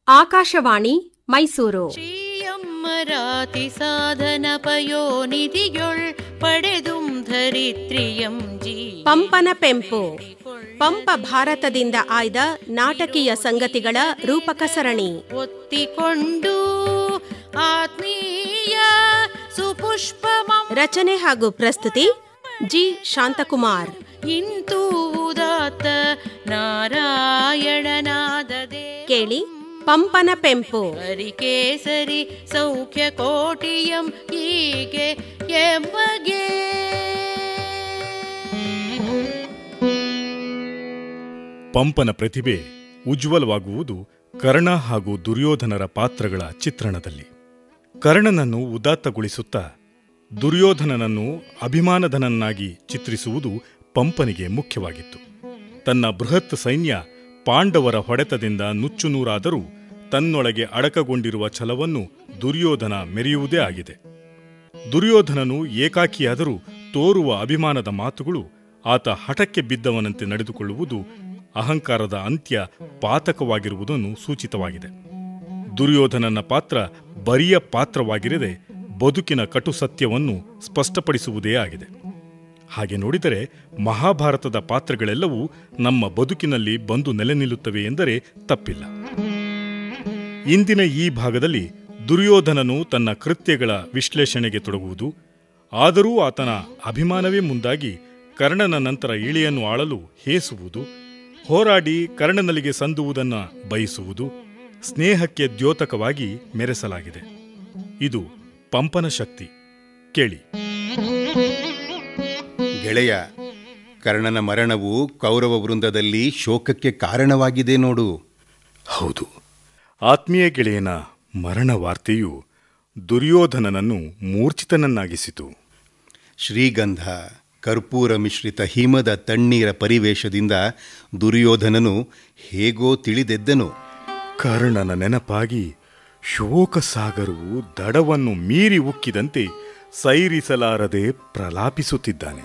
ಆಕಾಶವಾಣಿ ಮೈಸೂರು ಶ್ರೀಯಮ್ಮರಾತಿ ಸಾಧನ ಪಯೋನಿಧಿಯೊಳ್ ಪಡೆದುಂ ಧರಿತ್ರಿಯಂ ಜೀ ಪಂಪನ ಪೆಂಪು ಪಂಪ ಭಾರತದಿಂದ ಆಯ್ದ ನಾಟಕೀಯ ಸಂಗತಿಗಳ ರೂಪಕ ಸರಣಿ ಒತ್ತಿಕೊಂಡು ಆತ್ಮೀಯ ಸುಪುಷ್ಪಮಂ ರಚನೆ ಹಾಗೂ ಪ್ರಸ್ತುತಿ ಜಿ ಶಾಂತಕುಮಾರ್ ಇಂತೂ ಉದಾತ್ತ ನಾರಾಯಣನಾದದೆ ಕೇಳಿ ಪಂಪನ ಪೆಂಪು ಹರಿಕೇಸರಿ ಸೌಖ್ಯ ಕೋಟಿಯಂ ಹೀಗೆ ಎಂಬಗೆ ಪಂಪನ ಪ್ರತಿಭೆ ಉಜ್ವಲವಾಗುವುದು ಕರ್ಣ ಹಾಗೂ ದುರ್ಯೋಧನರ ಪಾತ್ರಗಳ ಚಿತ್ರಣದಲ್ಲಿ ಕರ್ಣನನ್ನು ಉದಾತ್ತಗೊಳಿಸುತ್ತಾ ದುರ್ಯೋಧನನನ್ನು ಅಭಿಮಾನಧನನ್ನಾಗಿ ಚಿತ್ರಿಸುವುದು ಪಂಪನಿಗೆ ಮುಖ್ಯವಾಗಿತ್ತು ತನ್ನ ಬೃಹತ್ ಸೈನ್ಯ ಪಾಂಡವರ ಹೊಡೆತದಿಂದ ನುಚ್ಚುನೂರಾದರೂ ತನ್ನೊಳಗೆ ಅಡಕಗೊಂಡಿರುವ ಛಲವನ್ನು ದುರ್ಯೋಧನ ಮೆರೆಯುವುದೇ ಆಗಿದೆ ದುರ್ಯೋಧನನು ಏಕಾಕಿಯಾದರೂ ತೋರುವ ಅಭಿಮಾನದ ಮಾತುಗಳು ಆತ ಹಠಕ್ಕೆ ಬಿದ್ದವನಂತೆ ನಡೆದುಕೊಳ್ಳುವುದು ಅಹಂಕಾರದ ಅಂತ್ಯ ಪಾತಕವಾಗಿರುವುದನ್ನು ಸೂಚಿತವಾಗಿದೆ ದುರ್ಯೋಧನನ ಪಾತ್ರ ಬರಿಯ ಪಾತ್ರವಾಗಿರದೆ ಬದುಕಿನ ಕಟು ಸತ್ಯವನ್ನು ಸ್ಪಷ್ಟಪಡಿಸುವುದೇ ಆಗಿದೆ ಹಾಗೆ ನೋಡಿದರೆ ಮಹಾಭಾರತದ ಪಾತ್ರಗಳೆಲ್ಲವೂ ನಮ್ಮ ಬದುಕಿನಲ್ಲಿ ಬಂದು ನೆಲೆ ನಿಲ್ಲುತ್ತವೆ ಎಂದರೆ ತಪ್ಪಿಲ್ಲ ಇಂದಿನ ಈ ಭಾಗದಲ್ಲಿ ದುರ್ಯೋಧನನು ತನ್ನ ಕೃತ್ಯಗಳ ವಿಶ್ಲೇಷಣೆಗೆ ತೊಡಗುವುದು ಆದರೂ ಆತನ ಅಭಿಮಾನವೇ ಮುಂದಾಗಿ ಕರ್ಣನ ನಂತರ ಇಳಿಯನ್ನು ಆಳಲು ಹೇಸುವುದು ಹೋರಾಡಿ ಕರ್ಣನಲ್ಲಿಗೆ ಸಂದುವುದನ್ನು ಬಯಸುವುದು ಸ್ನೇಹಕ್ಕೆ ದ್ಯೋತಕವಾಗಿ ಮೆರೆಸಲಾಗಿದೆ ಇದು ಪಂಪನ ಶಕ್ತಿ ಕೇಳಿ ಗೆಳೆಯ ಕರ್ಣನ ಮರಣವು ಕೌರವ ವೃಂದದಲ್ಲಿ ಶೋಕಕ್ಕೆ ಕಾರಣವಾಗಿದೆ ನೋಡು ಹೌದು ಆತ್ಮೀಯ ಗೆಳೆಯನ ಮರಣ ವಾರ್ತೆಯು ದುರ್ಯೋಧನನನ್ನು ಮೂರ್ಛಿತನನ್ನಾಗಿಸಿತು ಶ್ರೀಗಂಧ ಕರ್ಪೂರ ಮಿಶ್ರಿತ ಹಿಮದ ತಣ್ಣೀರ ಪರಿವೇಶದಿಂದ ದುರ್ಯೋಧನನು ಹೇಗೋ ತಿಳಿದೆದ್ದನು ಕರ್ಣನ ನೆನಪಾಗಿ ಶೋಕಸಾಗರವು ದಡವನ್ನು ಮೀರಿ ಉಕ್ಕಿದಂತೆ ಸೈರಿಸಲಾರದೆ ಪ್ರಲಾಪಿಸುತ್ತಿದ್ದಾನೆ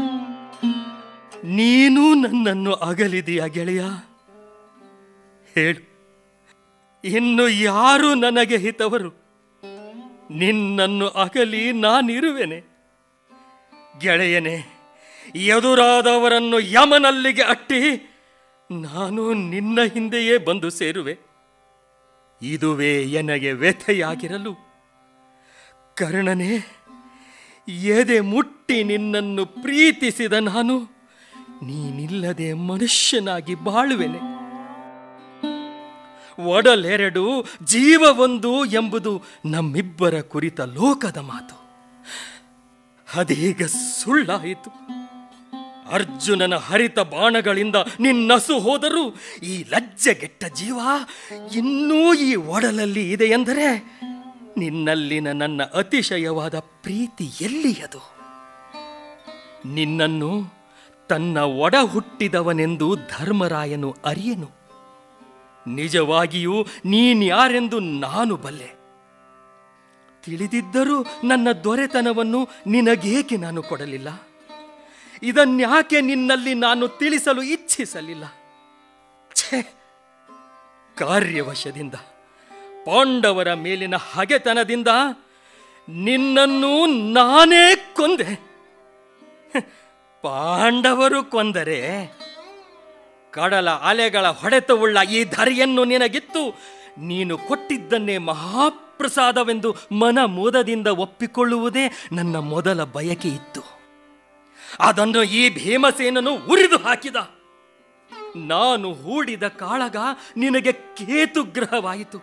ನೀನು ನನ್ನನ್ನು ಅಗಲಿದೆಯ ಗೆಳೆಯ ಹೇಳು ಇನ್ನು ಯಾರು ನನಗೆ ಹಿತವರು ನಿನ್ನನ್ನು ಅಗಲಿ ನಾನಿರುವೆನೆ ಗೆಳೆಯನೆ ಎದುರಾದವರನ್ನು ಯಮನಲ್ಲಿಗೆ ಅಟ್ಟಿ ನಾನು ನಿನ್ನ ಹಿಂದೆಯೇ ಬಂದು ಸೇರುವೆ ಇದುವೇ ಎನಗೆ ವ್ಯಥೆಯಾಗಿರಲು ಕರ್ಣನೇ ಎದೆ ಮುಟ್ಟಿ ನಿನ್ನನ್ನು ಪ್ರೀತಿಸಿದ ನಾನು ನೀನಿಲ್ಲದೆ ಮನುಷ್ಯನಾಗಿ ಬಾಳುವೆನೆ ಒಡಲೆರಡು ಜೀವವೊಂದು ಎಂಬುದು ನಮ್ಮಿಬ್ಬರ ಕುರಿತ ಲೋಕದ ಮಾತು ಅದೀಗ ಸುಳ್ಳಾಯಿತು ಅರ್ಜುನನ ಹರಿತ ಬಾಣಗಳಿಂದ ನಿನ್ನಸು ಹೋದರೂ ಈ ಲಜ್ಜೆಗೆಟ್ಟ ಜೀವ ಇನ್ನೂ ಈ ಒಡಲಲ್ಲಿ ಇದೆ ಎಂದರೆ ನಿನ್ನಲ್ಲಿನ ನನ್ನ ಅತಿಶಯವಾದ ಪ್ರೀತಿ ಎಲ್ಲಿಯದು ನಿನ್ನನ್ನು ತನ್ನ ಒಡ ಹುಟ್ಟಿದವನೆಂದು ಧರ್ಮರಾಯನು ಅರಿಯನು ನಿಜವಾಗಿಯೂ ನೀನ್ಯಾರೆಂದು ನಾನು ಬಲ್ಲೆ ತಿಳಿದಿದ್ದರೂ ನನ್ನ ದೊರೆತನವನ್ನು ನಿನಗೇಕೆ ನಾನು ಕೊಡಲಿಲ್ಲ ಇದನ್ಯಾಕೆ ನಿನ್ನಲ್ಲಿ ನಾನು ತಿಳಿಸಲು ಇಚ್ಛಿಸಲಿಲ್ಲ ಛೇ ಕಾರ್ಯವಶದಿಂದ ಪಾಂಡವರ ಮೇಲಿನ ಹಗೆತನದಿಂದ ನಿನ್ನನ್ನು ನಾನೇ ಕೊಂದೆ ಪಾಂಡವರು ಕೊಂದರೆ ಕಡಲ ಅಲೆಗಳ ಹೊಡೆತವುಳ್ಳ ಈ ಧರೆಯನ್ನು ನಿನಗಿತ್ತು ನೀನು ಕೊಟ್ಟಿದ್ದನ್ನೇ ಮಹಾಪ್ರಸಾದವೆಂದು ಮನ ಮೋದದಿಂದ ಒಪ್ಪಿಕೊಳ್ಳುವುದೇ ನನ್ನ ಮೊದಲ ಬಯಕೆ ಇತ್ತು ಅದನ್ನು ಈ ಭೀಮಸೇನನು ಉರಿದು ಹಾಕಿದ ನಾನು ಹೂಡಿದ ಕಾಳಗ ನಿನಗೆ ಕೇತುಗ್ರಹವಾಯಿತು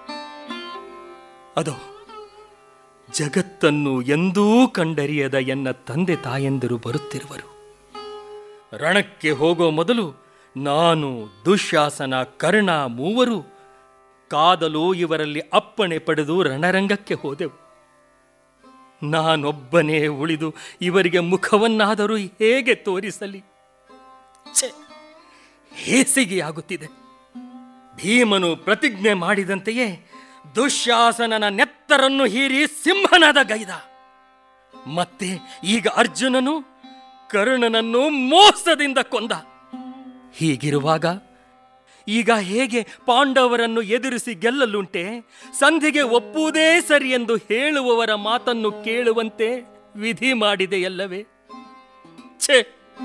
ಅದು ಜಗತ್ತನ್ನು ಎಂದೂ ಕಂಡರಿಯದ ಎನ್ನ ತಂದೆ ತಾಯಂದಿರು ಬರುತ್ತಿರುವರು ರಣಕ್ಕೆ ಹೋಗೋ ಮೊದಲು ನಾನು ದುಶ್ಯಾಸನ ಕರ್ಣ ಮೂವರು ಕಾದಲು ಇವರಲ್ಲಿ ಅಪ್ಪಣೆ ಪಡೆದು ರಣರಂಗಕ್ಕೆ ಹೋದೆವು ನಾನೊಬ್ಬನೇ ಉಳಿದು ಇವರಿಗೆ ಮುಖವನ್ನಾದರೂ ಹೇಗೆ ತೋರಿಸಲಿ ಛೆ ಹೇಸಿಗೆಯಾಗುತ್ತಿದೆ ಭೀಮನು ಪ್ರತಿಜ್ಞೆ ಮಾಡಿದಂತೆಯೇ ದುಶ್ಯಾಸನನ ನೆತ್ತರನ್ನು ಹೀರಿ ಸಿಂಹನಾದ ಗೈದ ಮತ್ತೆ ಈಗ ಅರ್ಜುನನು ಕರ್ಣನನ್ನು ಮೋಸದಿಂದ ಕೊಂದ ಹೀಗಿರುವಾಗ ಈಗ ಹೇಗೆ ಪಾಂಡವರನ್ನು ಎದುರಿಸಿ ಗೆಲ್ಲಲುಂಟೆ ಸಂಧಿಗೆ ಒಪ್ಪುವುದೇ ಸರಿ ಎಂದು ಹೇಳುವವರ ಮಾತನ್ನು ಕೇಳುವಂತೆ ವಿಧಿ ಮಾಡಿದೆಯಲ್ಲವೇ ಛೇ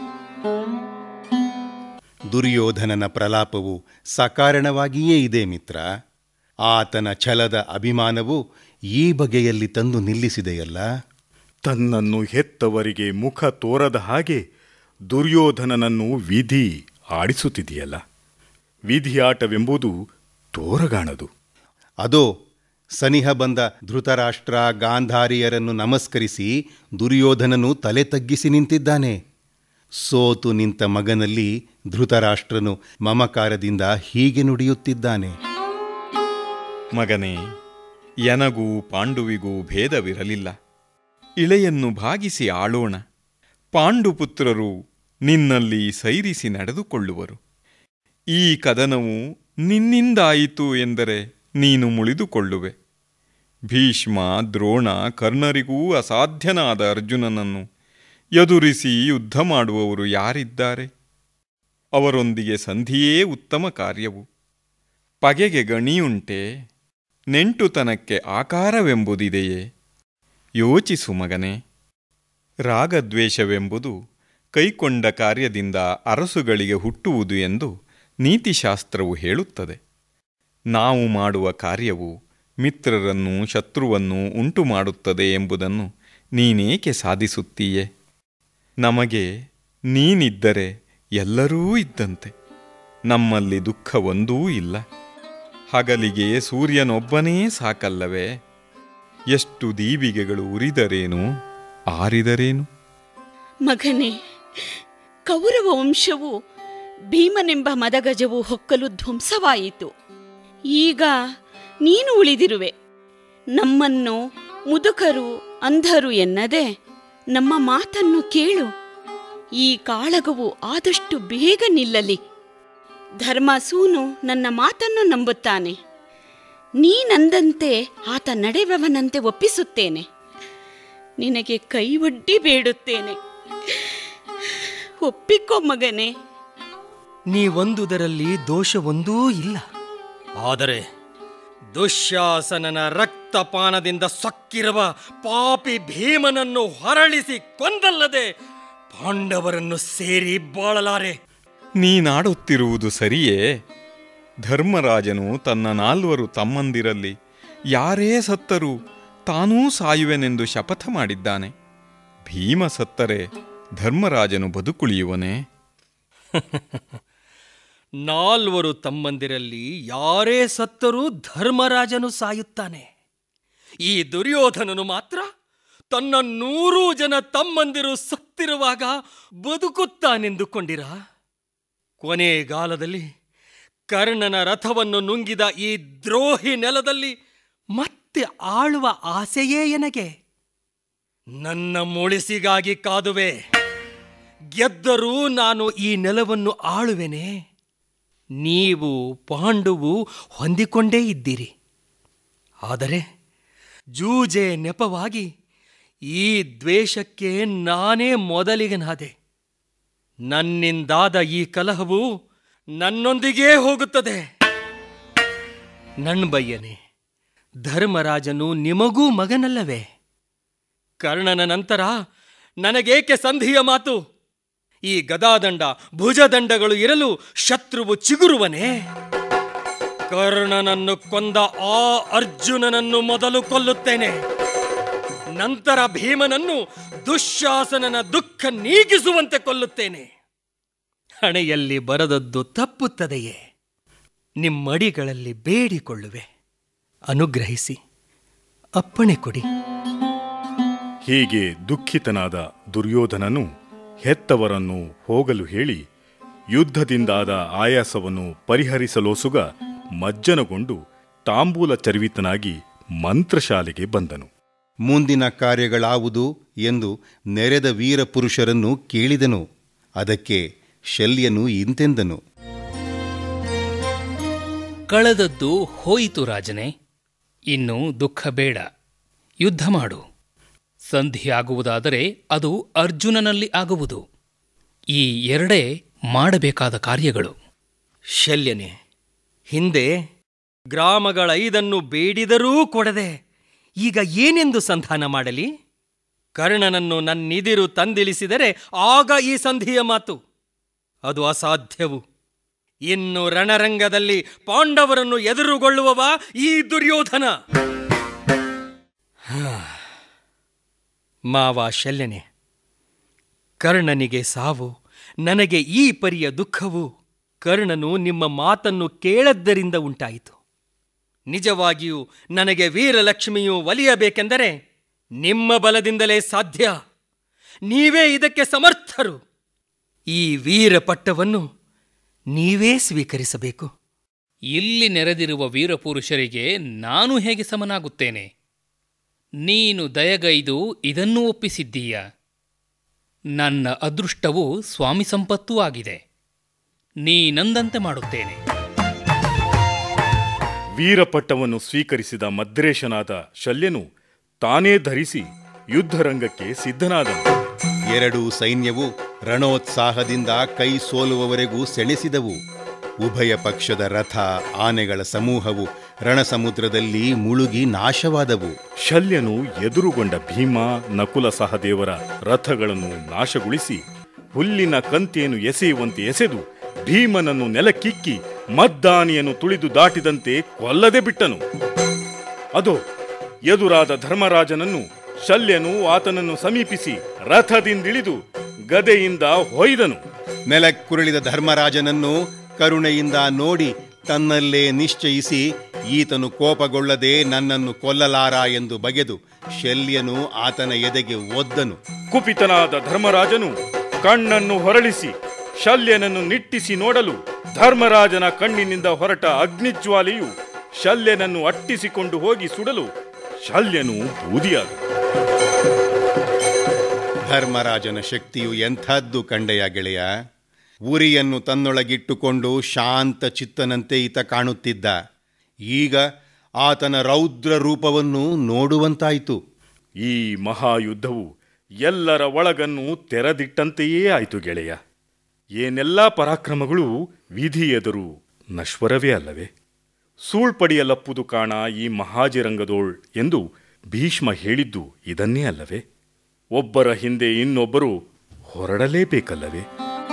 ದುರ್ಯೋಧನನ ಪ್ರಲಾಪವು ಸಕಾರಣವಾಗಿಯೇ ಇದೆ ಮಿತ್ರ ಆತನ ಛಲದ ಅಭಿಮಾನವು ಈ ಬಗೆಯಲ್ಲಿ ತಂದು ನಿಲ್ಲಿಸಿದೆಯಲ್ಲ ತನ್ನನ್ನು ಹೆತ್ತವರಿಗೆ ಮುಖ ತೋರದ ಹಾಗೆ ದುರ್ಯೋಧನನನ್ನು ವಿಧಿ ಆಡಿಸುತ್ತಿದೆಯಲ್ಲ ವಿಧಿಯಾಟವೆಂಬುದು ತೋರಗಾಣದು ಅದೋ ಸನಿಹ ಬಂದ ಧೃತರಾಷ್ಟ್ರ ಗಾಂಧಾರಿಯರನ್ನು ನಮಸ್ಕರಿಸಿ ದುರ್ಯೋಧನನು ತಲೆ ತಗ್ಗಿಸಿ ನಿಂತಿದ್ದಾನೆ ಸೋತು ನಿಂತ ಮಗನಲ್ಲಿ ಧೃತರಾಷ್ಟ್ರನು ಮಮಕಾರದಿಂದ ಹೀಗೆ ನುಡಿಯುತ್ತಿದ್ದಾನೆ ಮಗನೇ ಎನಗೂ ಪಾಂಡುವಿಗೂ ಭೇದವಿರಲಿಲ್ಲ ಇಳೆಯನ್ನು ಭಾಗಿಸಿ ಆಳೋಣ ಪಾಂಡುಪುತ್ರರು ನಿನ್ನಲ್ಲಿ ಸೈರಿಸಿ ನಡೆದುಕೊಳ್ಳುವರು ಈ ಕದನವು ನಿನ್ನಿಂದಾಯಿತು ಎಂದರೆ ನೀನು ಮುಳಿದುಕೊಳ್ಳುವೆ ಭೀಷ್ಮ ದ್ರೋಣ ಕರ್ಣರಿಗೂ ಅಸಾಧ್ಯನಾದ ಅರ್ಜುನನನ್ನು ಎದುರಿಸಿ ಯುದ್ಧ ಮಾಡುವವರು ಯಾರಿದ್ದಾರೆ ಅವರೊಂದಿಗೆ ಸಂಧಿಯೇ ಉತ್ತಮ ಕಾರ್ಯವು ಪಗೆಗೆ ಗಣಿಯುಂಟೆ ನೆಂಟುತನಕ್ಕೆ ಆಕಾರವೆಂಬುದಿದೆಯೇ ಯೋಚಿಸು ಮಗನೇ ರಾಗದ್ವೇಷವೆಂಬುದು ಕೈಕೊಂಡ ಕಾರ್ಯದಿಂದ ಅರಸುಗಳಿಗೆ ಹುಟ್ಟುವುದು ಎಂದು ನೀತಿಶಾಸ್ತ್ರವು ಹೇಳುತ್ತದೆ ನಾವು ಮಾಡುವ ಕಾರ್ಯವು ಮಿತ್ರರನ್ನು ಶತ್ರುವನ್ನು ಉಂಟು ಮಾಡುತ್ತದೆ ಎಂಬುದನ್ನು ನೀನೇಕೆ ಸಾಧಿಸುತ್ತೀಯೆ ನಮಗೆ ನೀನಿದ್ದರೆ ಎಲ್ಲರೂ ಇದ್ದಂತೆ ನಮ್ಮಲ್ಲಿ ದುಃಖ ಒಂದೂ ಇಲ್ಲ ಹಗಲಿಗೆ ಸೂರ್ಯನೊಬ್ಬನೇ ಸಾಕಲ್ಲವೇ ಎಷ್ಟು ದೀವಿಗೆಗಳು ಉರಿದರೇನು ಆರಿದರೇನು ಮಗನೇ ಕೌರವ ವಂಶವು ಭೀಮನೆಂಬ ಮದಗಜವು ಹೊಕ್ಕಲು ಧ್ವಂಸವಾಯಿತು ಈಗ ನೀನು ಉಳಿದಿರುವೆ ನಮ್ಮನ್ನು ಮುದುಕರು ಅಂಧರು ಎನ್ನದೆ ನಮ್ಮ ಮಾತನ್ನು ಕೇಳು ಈ ಕಾಳಗವು ಆದಷ್ಟು ಬೇಗ ನಿಲ್ಲಲಿ ಧರ್ಮಸೂನು ನನ್ನ ಮಾತನ್ನು ನಂಬುತ್ತಾನೆ ನೀನಂದಂತೆ ಆತ ನಡೆವವನಂತೆ ಒಪ್ಪಿಸುತ್ತೇನೆ ನಿನಗೆ ಕೈ ಒಡ್ಡಿ ಬೇಡುತ್ತೇನೆ ಒಪ್ಪಿಕೋ ಮಗನೇ ನೀವೊಂದುದರಲ್ಲಿ ದೋಷವೊಂದೂ ಇಲ್ಲ ಆದರೆ ದುಶ್ಯಾಸನನ ರಕ್ತಪಾನದಿಂದ ಸೊಕ್ಕಿರುವ ಪಾಪಿ ಭೀಮನನ್ನು ಹೊರಳಿಸಿ ಕೊಂದಲ್ಲದೆ ಪಾಂಡವರನ್ನು ಸೇರಿ ಬಾಳಲಾರೆ ನೀನಾಡುತ್ತಿರುವುದು ಸರಿಯೇ ಧರ್ಮರಾಜನು ತನ್ನ ನಾಲ್ವರು ತಮ್ಮಂದಿರಲ್ಲಿ ಯಾರೇ ಸತ್ತರೂ ತಾನೂ ಸಾಯುವೆನೆಂದು ಶಪಥ ಮಾಡಿದ್ದಾನೆ ಭೀಮ ಸತ್ತರೆ ಧರ್ಮರಾಜನು ಬದುಕುಳಿಯುವನೇ ನಾಲ್ವರು ತಮ್ಮಂದಿರಲ್ಲಿ ಯಾರೇ ಸತ್ತರೂ ಧರ್ಮರಾಜನು ಸಾಯುತ್ತಾನೆ ಈ ದುರ್ಯೋಧನನು ಮಾತ್ರ ತನ್ನ ನೂರು ಜನ ತಮ್ಮಂದಿರು ಸತ್ತಿರುವಾಗ ಬದುಕುತ್ತಾನೆಂದುಕೊಂಡಿರ ಕೊನೆಗಾಲದಲ್ಲಿ ಕರ್ಣನ ರಥವನ್ನು ನುಂಗಿದ ಈ ದ್ರೋಹಿ ನೆಲದಲ್ಲಿ ಮತ್ತೆ ಆಳುವ ಆಸೆಯೇ ಎನಗೆ ನನ್ನ ಮುಳಿಸಿಗಾಗಿ ಕಾದುವೆ ಗೆದ್ದರೂ ನಾನು ಈ ನೆಲವನ್ನು ಆಳುವೆನೆ ನೀವು ಪಾಂಡುವು ಹೊಂದಿಕೊಂಡೇ ಇದ್ದೀರಿ ಆದರೆ ಜೂಜೆ ನೆಪವಾಗಿ ಈ ದ್ವೇಷಕ್ಕೆ ನಾನೇ ಮೊದಲಿಗನಾದೆ ನನ್ನಿಂದಾದ ಈ ಕಲಹವು ನನ್ನೊಂದಿಗೇ ಹೋಗುತ್ತದೆ ನಣ್ಬಯ್ಯನೆ ಧರ್ಮರಾಜನು ನಿಮಗೂ ಮಗನಲ್ಲವೇ ಕರ್ಣನ ನಂತರ ನನಗೇಕೆ ಸಂಧಿಯ ಮಾತು ಈ ಗದಾದಂಡ ಭುಜದಂಡಗಳು ಇರಲು ಶತ್ರುವು ಚಿಗುರುವನೇ ಕರ್ಣನನ್ನು ಕೊಂದ ಆ ಅರ್ಜುನನನ್ನು ಮೊದಲು ಕೊಲ್ಲುತ್ತೇನೆ ನಂತರ ಭೀಮನನ್ನು ದುಶ್ಯಾಸನನ ದುಃಖ ನೀಗಿಸುವಂತೆ ಕೊಲ್ಲುತ್ತೇನೆ ಹಣೆಯಲ್ಲಿ ಬರದದ್ದು ತಪ್ಪುತ್ತದೆಯೇ ನಿಮ್ಮಡಿಗಳಲ್ಲಿ ಬೇಡಿಕೊಳ್ಳುವೆ ಅನುಗ್ರಹಿಸಿ ಅಪ್ಪಣೆ ಕೊಡಿ ಹೀಗೆ ದುಃಖಿತನಾದ ದುರ್ಯೋಧನನು ಹೆತ್ತವರನ್ನು ಹೋಗಲು ಹೇಳಿ ಯುದ್ಧದಿಂದಾದ ಆಯಾಸವನ್ನು ಪರಿಹರಿಸಲೋಸುಗ ಮಜ್ಜನಗೊಂಡು ತಾಂಬೂಲ ಚರ್ವಿತನಾಗಿ ಮಂತ್ರಶಾಲೆಗೆ ಬಂದನು ಮುಂದಿನ ಕಾರ್ಯಗಳಾವುದು ಎಂದು ನೆರೆದ ವೀರಪುರುಷರನ್ನು ಕೇಳಿದನು ಅದಕ್ಕೆ ಶಲ್ಯನು ಇಂತೆಂದನು ಕಳೆದದ್ದು ಹೋಯಿತು ರಾಜನೇ ಇನ್ನು ದುಃಖ ಬೇಡ ಯುದ್ಧ ಮಾಡು ಸಂಧಿಯಾಗುವುದಾದರೆ ಅದು ಅರ್ಜುನನಲ್ಲಿ ಆಗುವುದು ಈ ಎರಡೇ ಮಾಡಬೇಕಾದ ಕಾರ್ಯಗಳು ಶಲ್ಯನೆ ಹಿಂದೆ ಗ್ರಾಮಗಳ ಐದನ್ನು ಬೇಡಿದರೂ ಕೊಡದೆ ಈಗ ಏನೆಂದು ಸಂಧಾನ ಮಾಡಲಿ ಕರ್ಣನನ್ನು ನನ್ನಿದಿರು ತಂದಿಳಿಸಿದರೆ ಆಗ ಈ ಸಂಧಿಯ ಮಾತು ಅದು ಅಸಾಧ್ಯವು ಇನ್ನು ರಣರಂಗದಲ್ಲಿ ಪಾಂಡವರನ್ನು ಎದುರುಗೊಳ್ಳುವವ ಈ ದುರ್ಯೋಧನ ಹಾ. ಮಾವ ಶಲ್ಯನೆ ಕರ್ಣನಿಗೆ ಸಾವು ನನಗೆ ಈ ಪರಿಯ ದುಃಖವು ಕರ್ಣನು ನಿಮ್ಮ ಮಾತನ್ನು ಕೇಳದ್ದರಿಂದ ಉಂಟಾಯಿತು ನಿಜವಾಗಿಯೂ ನನಗೆ ವೀರಲಕ್ಷ್ಮಿಯು ಒಲಿಯಬೇಕೆಂದರೆ ನಿಮ್ಮ ಬಲದಿಂದಲೇ ಸಾಧ್ಯ ನೀವೇ ಇದಕ್ಕೆ ಸಮರ್ಥರು ಈ ವೀರ ಪಟ್ಟವನ್ನು ನೀವೇ ಸ್ವೀಕರಿಸಬೇಕು ಇಲ್ಲಿ ನೆರೆದಿರುವ ವೀರಪುರುಷರಿಗೆ ನಾನು ಹೇಗೆ ಸಮನಾಗುತ್ತೇನೆ ನೀನು ದಯಗೈದು ಇದನ್ನೂ ಒಪ್ಪಿಸಿದ್ದೀಯ ನನ್ನ ಅದೃಷ್ಟವು ಸ್ವಾಮಿ ಸಂಪತ್ತೂ ಆಗಿದೆ ನೀನಂದಂತೆ ಮಾಡುತ್ತೇನೆ ವೀರಪಟ್ಟವನ್ನು ಸ್ವೀಕರಿಸಿದ ಮದ್ರೇಶನಾದ ಶಲ್ಯನು ತಾನೇ ಧರಿಸಿ ಯುದ್ಧರಂಗಕ್ಕೆ ಸಿದ್ಧನಾದನು ಎರಡೂ ಸೈನ್ಯವು ರಣೋತ್ಸಾಹದಿಂದ ಕೈ ಸೋಲುವವರೆಗೂ ಸೆಣೆಸಿದವು ಉಭಯ ಪಕ್ಷದ ರಥ ಆನೆಗಳ ಸಮೂಹವು ರಣಸಮುದ್ರದಲ್ಲಿ ಮುಳುಗಿ ನಾಶವಾದವು ಶಲ್ಯನು ಎದುರುಗೊಂಡ ಭೀಮ ನಕುಲ ಸಹದೇವರ ರಥಗಳನ್ನು ನಾಶಗೊಳಿಸಿ ಹುಲ್ಲಿನ ಕಂತೆಯನ್ನು ಎಸೆಯುವಂತೆ ಎಸೆದು ಭೀಮನನ್ನು ನೆಲಕ್ಕಿಕ್ಕಿ ಮದ್ದಾನಿಯನ್ನು ತುಳಿದು ದಾಟಿದಂತೆ ಕೊಲ್ಲದೆ ಬಿಟ್ಟನು ಅದು ಎದುರಾದ ಧರ್ಮರಾಜನನ್ನು ಶಲ್ಯನು ಆತನನ್ನು ಸಮೀಪಿಸಿ ರಥದಿಂದಿಳಿದು ಗದೆಯಿಂದ ಹೊಯ್ದನು ನೆಲಕ್ಕುರುಳಿದ ಧರ್ಮರಾಜನನ್ನು ಕರುಣೆಯಿಂದ ನೋಡಿ ತನ್ನಲ್ಲೇ ನಿಶ್ಚಯಿಸಿ ಈತನು ಕೋಪಗೊಳ್ಳದೆ ನನ್ನನ್ನು ಕೊಲ್ಲಲಾರ ಎಂದು ಬಗೆದು ಶಲ್ಯನು ಆತನ ಎದೆಗೆ ಒದ್ದನು ಕುಪಿತನಾದ ಧರ್ಮರಾಜನು ಕಣ್ಣನ್ನು ಹೊರಳಿಸಿ ಶಲ್ಯನನ್ನು ನಿಟ್ಟಿಸಿ ನೋಡಲು ಧರ್ಮರಾಜನ ಕಣ್ಣಿನಿಂದ ಹೊರಟ ಅಗ್ನಿಜ್ವಾಲೆಯು ಶಲ್ಯನನ್ನು ಅಟ್ಟಿಸಿಕೊಂಡು ಹೋಗಿ ಸುಡಲು ಶಲ್ಯನು ಬೂದಿಯಾದನು ಧರ್ಮರಾಜನ ಶಕ್ತಿಯು ಎಂಥದ್ದು ಕಂಡೆಯ ಗೆಳೆಯ ಉರಿಯನ್ನು ತನ್ನೊಳಗಿಟ್ಟುಕೊಂಡು ಶಾಂತ ಚಿತ್ತನಂತೆ ಈತ ಕಾಣುತ್ತಿದ್ದ ಈಗ ಆತನ ರೌದ್ರ ರೂಪವನ್ನು ನೋಡುವಂತಾಯಿತು ಈ ಮಹಾಯುದ್ಧವು ಎಲ್ಲರ ಒಳಗನ್ನು ತೆರೆದಿಟ್ಟಂತೆಯೇ ಆಯಿತು ಗೆಳೆಯ ಏನೆಲ್ಲ ಪರಾಕ್ರಮಗಳು ವಿಧಿ ಎದುರು ನಶ್ವರವೇ ಅಲ್ಲವೇ ಸೂಳ್ಪಡಿಯಲಪ್ಪುದು ಕಾಣ ಈ ಮಹಾಜಿರಂಗದೋಳ್ ಎಂದು ಭೀಷ್ಮ ಹೇಳಿದ್ದು ಇದನ್ನೇ ಅಲ್ಲವೇ ಒಬ್ಬರ ಹಿಂದೆ ಇನ್ನೊಬ್ಬರು ಹೊರಡಲೇಬೇಕಲ್ಲವೇ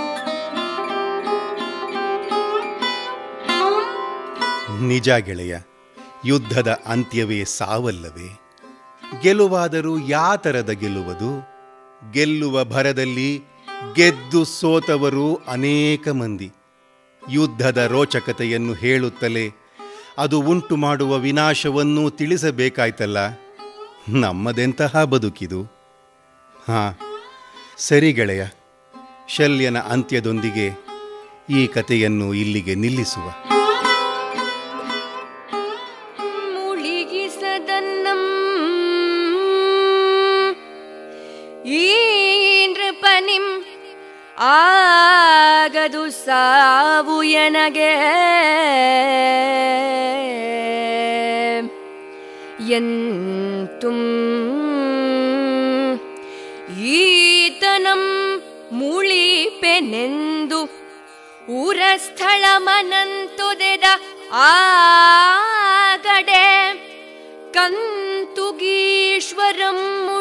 ನಿಜ ಗೆಳೆಯ ಯುದ್ಧದ ಅಂತ್ಯವೇ ಸಾವಲ್ಲವೇ ಗೆಲುವಾದರೂ ಯಾತರದ ಗೆಲ್ಲುವುದು ಗೆಲ್ಲುವ ಭರದಲ್ಲಿ ಗೆದ್ದು ಸೋತವರು ಅನೇಕ ಮಂದಿ ಯುದ್ಧದ ರೋಚಕತೆಯನ್ನು ಹೇಳುತ್ತಲೇ ಅದು ಉಂಟು ಮಾಡುವ ವಿನಾಶವನ್ನೂ ತಿಳಿಸಬೇಕಾಯ್ತಲ್ಲ ನಮ್ಮದೆಂತಹ ಬದುಕಿದು ಹಾ ಸರಿ ಗೆಳೆಯ ಶಲ್ಯನ ಅಂತ್ಯದೊಂದಿಗೆ ಈ ಕಥೆಯನ್ನು ಇಲ್ಲಿಗೆ ನಿಲ್ಲಿಸುವ ಮುಳಿಗಿಸದನ್ನಂ ಈ ನೃಪನಿಂ ಆಗದು ಸಾವು ಎನಗೆ ಎಂತುಂ ಈತನಂ ಮುಳಿಪೆನೆಂದು ಉರಸ್ಥಳಮನಂತುದೆದ ಆಗಡೆ ಕಂತುಗೀಶ್ವರಂ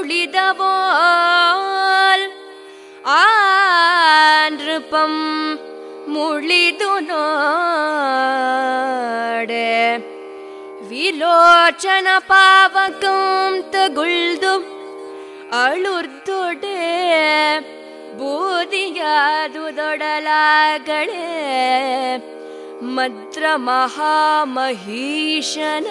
ಮುಳಿದವೋಲ್ ಆ ನೃಪಂ ಮುಳಿದು ನೋಡೆ ವಿಲೋಚನ ಪಾವಕಂ ತಗುಳ್ದು ಅಳುರ್ದೊಡೆ ಬೂದಿಯಾದುದೊಡಲಾಗಳೇ ಮದ್ರ ಮಹಾಮಹೀಶನ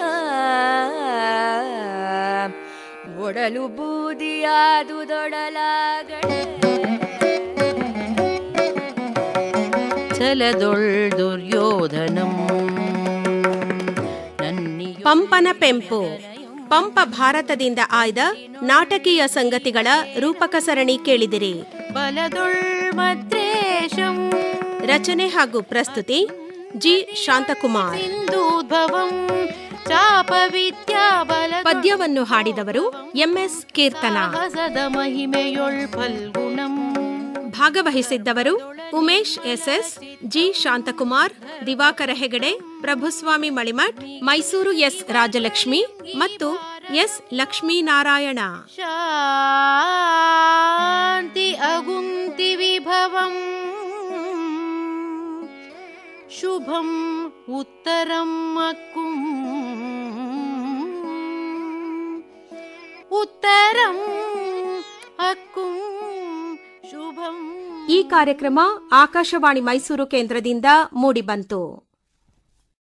ಒಡಲು ಬೂದಿಯಾದುದೊಡಲಾಗಳೇ ಛಲದೊಳ್ ದುರ್ಯೋಧನಂ ನನ್ನಿಯು ಪಂಪನ ಪೆಂಪು ಪಂಪ ಭಾರತದಿಂದ ಆಯ್ದ ನಾಟಕೀಯ ಸಂಗತಿಗಳ ರೂಪಕ ಸರಣಿ ಕೇಳಿದಿರಿ ಬಲದೊಳ್ ಮದ್ರೇಶಂ ರಚನೆ ಹಾಗೂ ಪ್ರಸ್ತುತಿ ಜಿ ಶಾಂತಕುಮಾರ್ ಸಿಂಧೂದ್ಭವಂ ಚಾಪ ವಿದ್ಯಾ ಬಲ ಪದ್ಯವನ್ನು ಹಾಡಿದವರು ಎಂಎಸ್ ಕೀರ್ತನ ಸಾಹಸದ ಮಹಿಮೆಯೊಳ್ ಫಲ್ಗುಣಂ ಭಾಗವಹಿಸಿದ್ದವರು Umesh SS G Shanthakumar Divakara Hegde Prabhuswamy Malimath Mysuru S Rajalakshmi ಮತ್ತು ಎಸ್ ಲಕ್ಷ್ಮೀನಾರಾಯಣ ಶಾಂತಿ ಅಗುಂತಿ ವಿಭವಂ ಶುಭಂ ಉತ್ತರಂ ಅಕ್ಕುಂ ಉತ್ತರಂ ಅಕ್ಕುಂ ಶುಭಂ ಈ ಕಾರ್ಯಕ್ರಮ ಆಕಾಶವಾಣಿ ಮೈಸೂರು ಕೇಂದ್ರದಿಂದ ಮೂಡಿಬಂತು